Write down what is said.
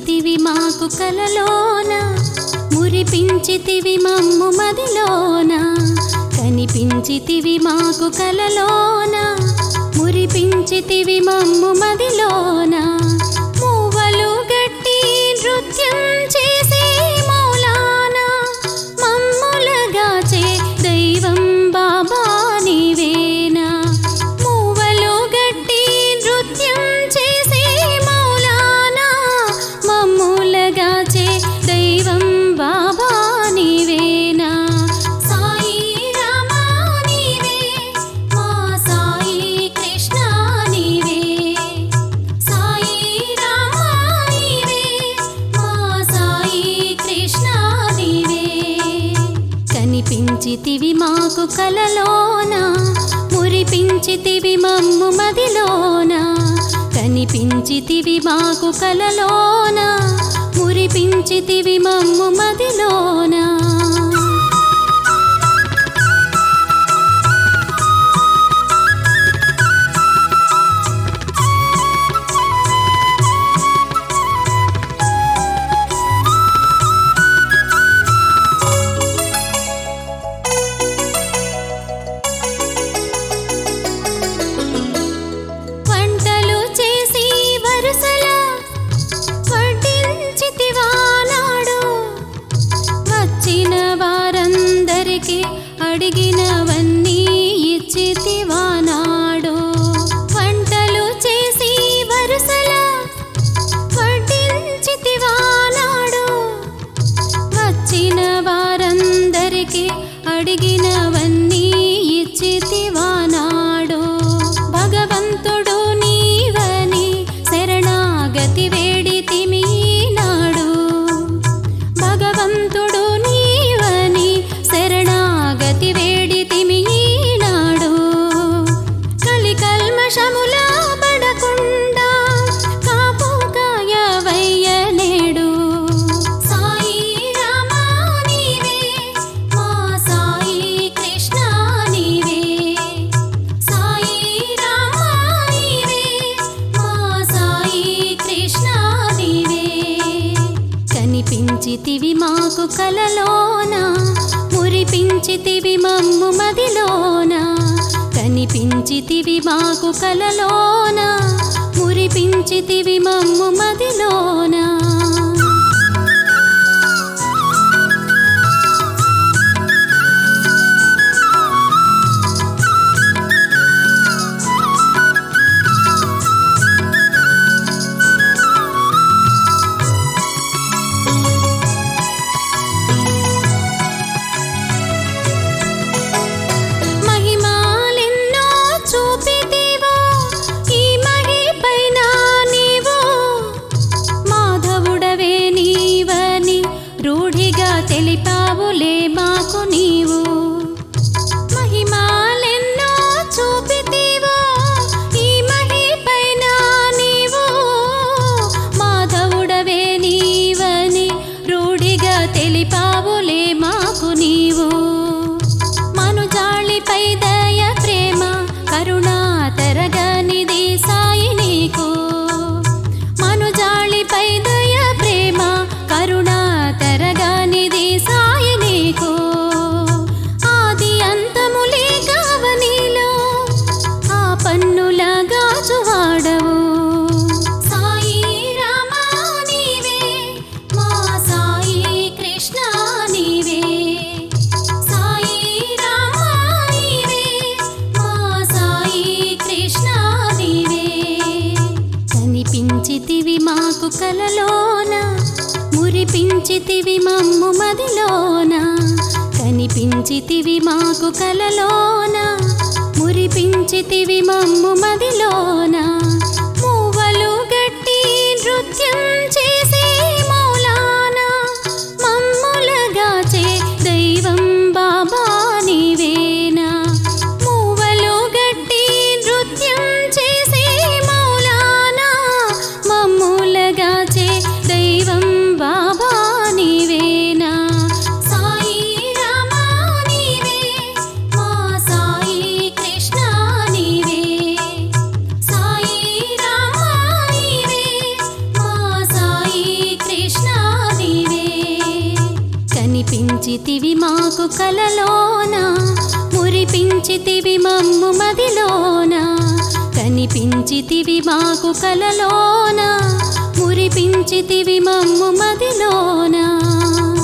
కనిపించితివి మాకు కలలోన మురిపించితివి మమ్ము మదిలోన కనిపించితివి మాకు కలలోన మురిపించితివి మమ్ము మదిలోన మూవలు గట్టి నృత్యం చేసే మౌలాన మమ్ములగాచే దైవం బాబా నీవేనా మూవలు గట్టి నృత్యం చేసే మౌలానా మమ్ములగాచే దైవం బాబా నీవేనా సాయి రామా నీవే మా సాయి కృష్ణ నీవే సాయి రామా నీవే మా సాయి కృష్ణ నీవే కనిపించితివి మాకు కలలోన మురిపించితివి మమ్ము మదిలోన కనిపించితివి మాకు కలలోన మురిపించితివి మమ్ము మదిలోన వంటలు చేసి వరుసల వడ్డించితివా నాడు వచ్చిన వారందరికీ అడిగినవన్నీ ఇచ్చితివా నాడు వంటలు చేసి వరుసల వడ్డించితివా నాడు వచ్చిన వారందరికీ అడిగినవన్నీ ఇచ్చితివా నాడు భగవంతుడు నీవని శరణాగతి వేడితిమి నాడు భగవంతుడు నీవని శరణాగతి వేడితిమి నాడు కలి కల్మషముల పడకుండా కాపుకాయ వయ్య నేడు సాయి రామా నీవే మా సాయి కృష్ణ నీవే సాయి రామా నీవే మా సాయి కృష్ణ నీవే కనిపించితివి మాకు కలలోన మురిపించితివి మమ్ము మదిలోన కనిపించితివి మాకు కలలోన మురిపించితివి మమ్ము మదిలోన మహిమాలెన్నో చూపితివో ఈ మహిపైన నీవు మాధవుడవే నీవని రూఢిగా తెలిపావులే మాకు నీవు మహిమాలెన్నో చూపితివో ఈ మహిపైన నీవు మాధవుడవే నీవని రూఢిగా తెలిపావులే మాకు నీవు మనుజాళిపై దయ ప్రేమ కరుణా తరగనిది సాయి నీకు మనుజాళిపై దయ ప్రేమ కరుణా తరగనిది సాయి నీకు ఆది అంతములే కావనిలో ఆ పన్నుల గాజువాడవు సాయి రామా నీవే మా సాయి కృష్ణ నీవే సాయి రామా నీవే మా సాయి కృష్ణ నీవే కనిపించితివి మాకు కలలోన మురిపించితివి మమ్ము మదిలోన కనిపించితివి మాకు కలలోన మురిపించితివి మమ్ము మదిలోన మూవలు గట్టి నృత్యం చేసే మౌలానా మమ్ములగాచే దైవం బాబా నీవేనా మూవలు గట్టి నృత్యం చేసే మౌలానా మమ్ములగాచే దైవం బాబా నీవేనా సాయి రామా నీవే మా సాయి కృష్ణ నీవే సాయి రామా నీవే మా కనిపించితివి మాకు కలలోన మురిపించితివి మమ్ము మదిలోన కనిపించితివి మాకు కలలోన మురిపించితివి మమ్ము మదిలోన